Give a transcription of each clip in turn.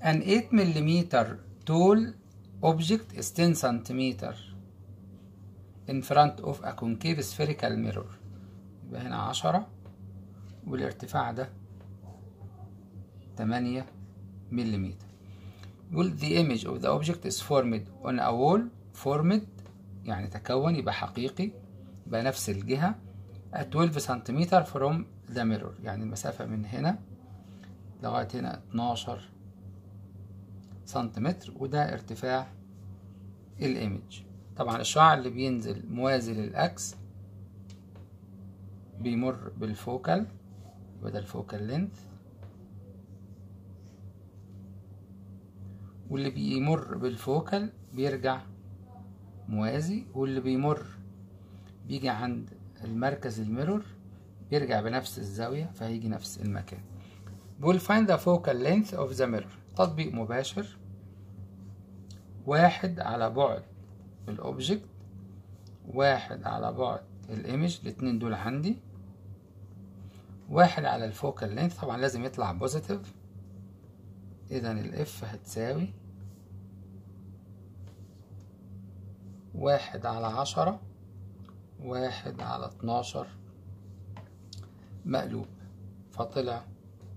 An 8 millimeter tall object is 10 centimeter in front of a concave spherical mirror يبقى هنا عشرة والارتفاع ده تمانية مليمتر يقول the image of the object is formed on a wall formed يعني تكون يبقى حقيقي يبقى نفس الجهة at 12 سنتيمتر from the mirror يعني المسافة من هنا لغاية هنا 12 سنتيمتر وده ارتفاع الايمج طبعا الشعاع اللي بينزل موازي للأكس بيمر بالفوكال وده الفوكال لينث واللي بيمر بالفوكال بيرجع موازي واللي بيمر بيجي عند المركز الميرور بيرجع بنفس الزاوية فهيجي نفس المكان بقول find the focal length of the mirror تطبيق مباشر واحد على بعد الأوبجكت واحد على بعد الايمج الاتنين دول عندي واحد على الفوكال لينث طبعا لازم يطلع بوزيتيف اذا الاف هتساوي واحد على عشرة واحد على اتناشر مقلوب فطلع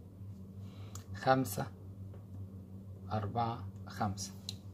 خمسة أربعة خمسة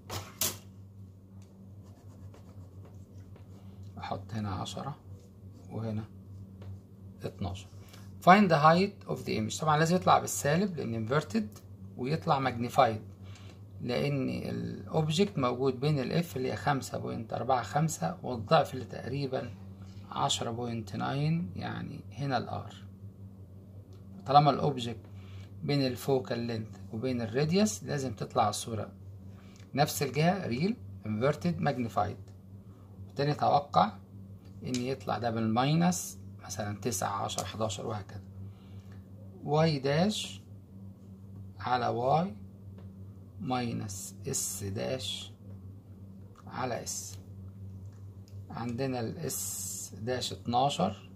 أحط هنا عشرة وهنا اتناشر find the height of the image طبعا لازم يطلع بالسالب لأن inverted ويطلع magnified لأن الأوبجكت موجود بين الإف اللي هي خمسة بوينت أربعة خمسة والضعف اللي تقريبا عشرة بوينت ناين يعني هنا الآر طالما الأوبجكت بين الفوكال لينث وبين الراديوس لازم تطلع الصورة نفس الجهة ريل inverted magnified وتاني توقع إن يطلع ده بالماينس مثلا تسعة عشر حداشر وهكذا واي داش على واي ماينس اس داش على اس عندنا الاس داش اتناشر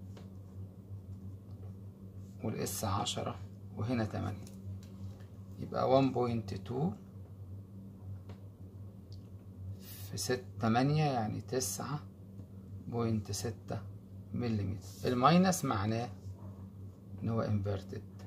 والاس عشرة وهنا تمانية يبقى ون بوينت تو في ست تمانية يعني تسعة بوينت ستة مليمتر الماينس معناه ان هو inverted